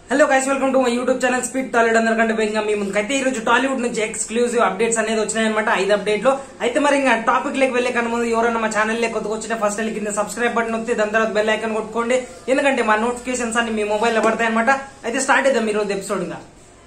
hello guys welcome to my YouTube channel speed Tollywood అందరికంటే వేగంగా మీ ముందుకైతే ఈ రోజు టాలీవుడ్ నుంచి ఎక్స్క్లూజివ్ అప్డేట్స్ అనేది వచ్చినాయన్నమాట ఐదు అప్డేట్ లో అయితే మరి ఇంకా టాపిక్ లేక వెళ్ళే కన్నా ముందు ఎవరైనా మా ఛానల్ లేక కొత్తగా వచ్చిన ఫస్ట్ వెళ్ళి కింద సబ్స్క్రైబ్ బటన్ నొక్కితే దాని తర్వాత బెల్ ఐకాన్ కొట్టుకోండి ఎందుకంటే మా నోటిఫికేషన్స్ అన్ని మీ మొబైల్ లో పడతాయి అనమాట అయితే స్టార్ట్ చేద్దాం ఈ రోజు ఎపిసోడ్ ఇంకా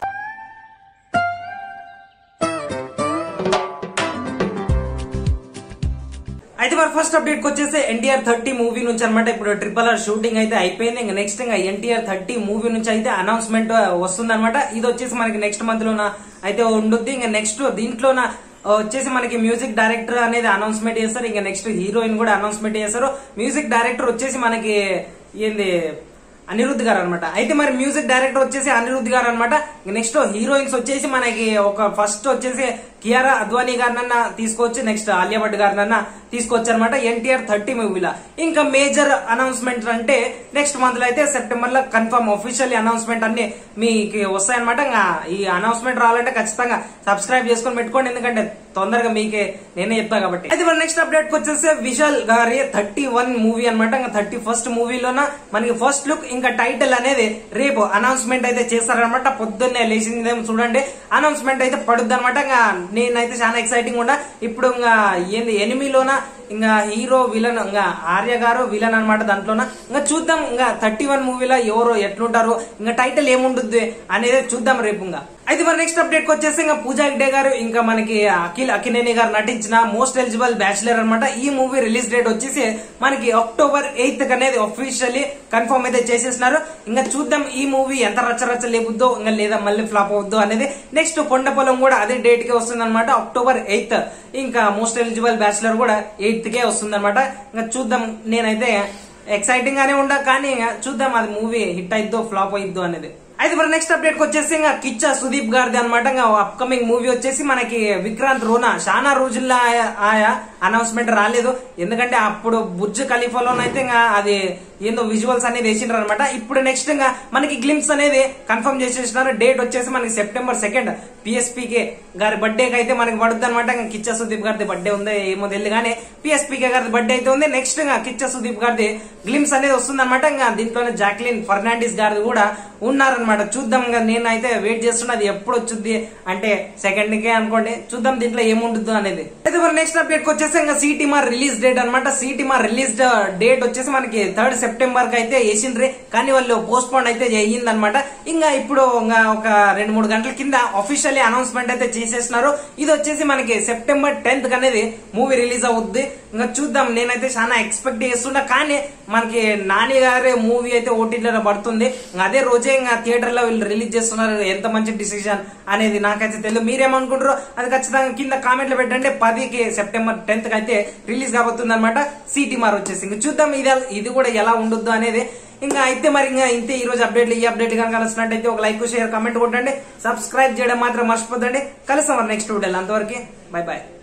అయితే మరి ఫస్ట్ అప్డేట్ వచ్చేసి ఎన్టీఆర్ థర్టీ మూవీ నుంచి అనమాట ఇప్పుడు ట్రిపుల్ ఆర్ షూటింగ్ అయితే అయిపోయింది ఇంకా నెక్స్ట్ ఇంకా ఎన్టీఆర్ థర్టీ మూవీ నుంచి అయితే అనౌన్స్మెంట్ వస్తుంది అనమాట ఇది వచ్చేసి మనకి నెక్స్ట్ మంత్ లోన అయితే ఉండుద్ది ఇంకా నెక్స్ట్ దీంట్లోన వచ్చేసి మనకి మ్యూజిక్ డైరెక్టర్ అనేది అనౌన్స్మెంట్ చేస్తారు ఇంకా నెక్స్ట్ హీరోయిన్ కూడా అనౌన్స్మెంట్ చేస్తారు మ్యూజిక్ డైరెక్టర్ వచ్చేసి మనకి ఏంది అనిరుద్ధ్ గారు అనమాట అయితే మరి మ్యూజిక్ డైరెక్టర్ వచ్చేసి అనిరుద్ధ్ గారు అనమాట నెక్స్ట్ హీరోయిన్స్ వచ్చేసి మనకి ఒక ఫస్ట్ వచ్చేసి కియారా అద్వానీ గారినన్నా తీసుకోవచ్చు నెక్స్ట్ ఆలియా భట్ గారినన్నా తీసుకోవచ్చు అనమాట ఎన్టీఆర్ థర్టీ మూవీలో ఇంకా మేజర్ అనౌన్స్మెంట్ అంటే నెక్స్ట్ మంత్ లో అయితే సెప్టెంబర్ లో కన్ఫర్మ్ ఒఫీషియల్ అనౌన్స్మెంట్ అన్ని మీకు వస్తాయన్నమాట ఇంకా ఈ అనౌన్స్మెంట్ రావాలంటే ఖచ్చితంగా సబ్స్క్రైబ్ చేసుకొని పెట్టుకోండి ఎందుకంటే తొందరగా మీకే నేనే చెప్తా కాబట్టి అయితే మన నెక్స్ట్ అప్డేట్ వచ్చేసి విశాల్ గారి థర్టీ వన్ మూవీ అనమాట ఇంకా థర్టీ ఫస్ట్ మూవీలోన మనకి ఫస్ట్ లుక్ ఇంకా టైటిల్ అనేది రేపు అనౌన్స్మెంట్ అయితే చేస్తారనమాట పొద్దున్నే లేచిందేమో చూడండి అనౌన్స్మెంట్ అయితే పడుద్ది అనమాట ఇంకా నేనైతే చాలా ఎక్సైటింగ్ ఉండా ఇప్పుడు ఇంకా ఏంది ఎనిమిలోన ఇంకా హీరో విలన్ ఇంకా ఆర్య గారు విలన్ అనమాట దాంట్లోన ఇంకా చూద్దాం ఇంకా థర్టీ వన్ మూవీలో ఎవరు ఎట్లుంటారు ఇంకా టైటిల్ ఏముంటుంది అనేది చూద్దాం రేపు ఇంకా అయితే మరి నెక్స్ట్ అప్డేట్ వచ్చేసి ఇంకా పూజా హెగ్డే గారు ఇంకా మనకి అఖిల్ అఖినేని గారు నటించిన మోస్ట్ ఎలిజిబుల్ బ్యాచులర్ అనమాట ఈ మూవీ రిలీజ్ డేట్ వచ్చేసి మనకి అక్టోబర్ ఎయిత్ అనేది అఫీషియల్లీ కన్ఫర్మ్ అయితే చేసేసినారు ఇంకా చూద్దాం ఈ మూవీ ఎంత రచ్చ రచ్చ లేపుద్దో ఇంకా లేదా మళ్ళీ ఫ్లాప్ అవుద్దో అనేది నెక్స్ట్ కొండపొలం కూడా అదే డేట్ కి వస్తుంది అనమాట అక్టోబర్ ఎయిత్ ఇంకా మోస్ట్ ఎలిజిబుల్ బ్యాచులర్ కూడా ఎయిత్ కే వస్తుంది అనమాట ఇంకా చూద్దాం నేనైతే ఎక్సైటింగ్ గానే ఉండా కానీ ఇంకా చూద్దాం అది మూవీ హిట్ అయిద్దో ఫ్లాప్ అయిద్దో అనేది అయితే మరి నెక్స్ట్ అప్డేట్ వచ్చేసి ఇంకా కిచ్చా సుదీప్ గారిది అనమాట ఇంకా అప్కమింగ్ మూవీ వచ్చేసి మనకి విక్రాంత్ రోనా చాలా రోజుల్లో ఆయా అనౌన్స్మెంట్ రాలేదు ఎందుకంటే అప్పుడు బుర్జ్ ఖలీఫాలోనైతే ఇంకా అది ఏందో విజువల్స్ అనేది వేసిండ్రు అనమాట ఇప్పుడు నెక్స్ట్ ఇంకా మనకి గ్లిమ్స్ అనేది కన్ఫర్మ్ చేసేసినారు డేట్ వచ్చేసి మనకి సెప్టెంబర్ సెకండ్ పిఎస్పీకే గారి బర్త్డేకి అయితే మనకి పడుతుంది అనమాట ఇంకా కిచ్చా సుదీప్ గారిది బర్త్డే ఉంది ఏమో తెలియదు కానీ పిఎస్పీకే గారి బర్త్డే అయితే ఉంది నెక్స్ట్ ఇంకా కిచ్చా సుదీప్ గారిది గ్లిమ్స్ అనేది వస్తుంది అనమాట ఇంకా దీంట్లోనే జాక్లిన్ ఫర్నాండిస్ గారిది కూడా ఉన్నారనమాట చూద్దాం ఇంకా నేనైతే వెయిట్ చేస్తున్నా అది ఎప్పుడు వచ్చింది అంటే సెకండ్ కే అనుకోండి చూద్దాం దీంట్లో ఏముంటుందో అనేది అయితే మరి నెక్స్ట్ అప్డేట్ వచ్చేసి ఇంకా సిటీ మార్ రిలీజ్ డేట్ అనమాట సిటీ మార్ రిలీజ్ డేట్ వచ్చేసి మనకి థర్డ్ సెప్టెంబర్ కి అయితే వేసిండ్రి కానీ వాళ్ళు పోస్ట్ పోన్ అయితే అయ్యింది అనమాట ఇంకా ఇప్పుడు ఇంకా ఒక రెండు మూడు గంటల కింద అఫీషియల్లీ అనౌన్స్మెంట్ అయితే చేసేసినారు ఇది వచ్చేసి మనకి సెప్టెంబర్ టెన్త్ అనేది మూవీ రిలీజ్ అవుద్ది ఇంకా చూద్దాం నేనైతే చాలా ఎక్స్పెక్ట్ చేస్తున్నా కానీ మనకి నాని గారి మూవీ అయితే ఓటీటీలో పడుతుంది ఇంకా అదే రోజే ఇంకా థియేటర్ లో వీళ్ళు రిలీజ్ చేస్తున్నారు ఎంత మంచి డిసిజన్ అనేది నాకైతే తెలియదు మీరేమనుకుంటారో అది ఖచ్చితంగా కింద కామెంట్లు పెట్టండి పదికి సెప్టెంబర్ టెన్త్ కి అయితే రిలీజ్ కాబోతుంది అనమాట సిటీ మార్ వచ్చేసి ఇంకా చూద్దాం ఇది ఇది కూడా ఎలా ఉండొద్దు అనేది ఇంకా అయితే మరి ఇంకా ఇంతే ఈ రోజు అప్డేట్లు ఈ అప్డేట్ కనుక కలిసినట్టయితే ఒక లైక్ షేర్ కామెంట్ కొట్టండి సబ్స్క్రైబ్ చేయడం మాత్రం మర్చిపోద్దండి కలుస్తాం మరి నెక్స్ట్ వీడియో అంతవరకు బై బాయ్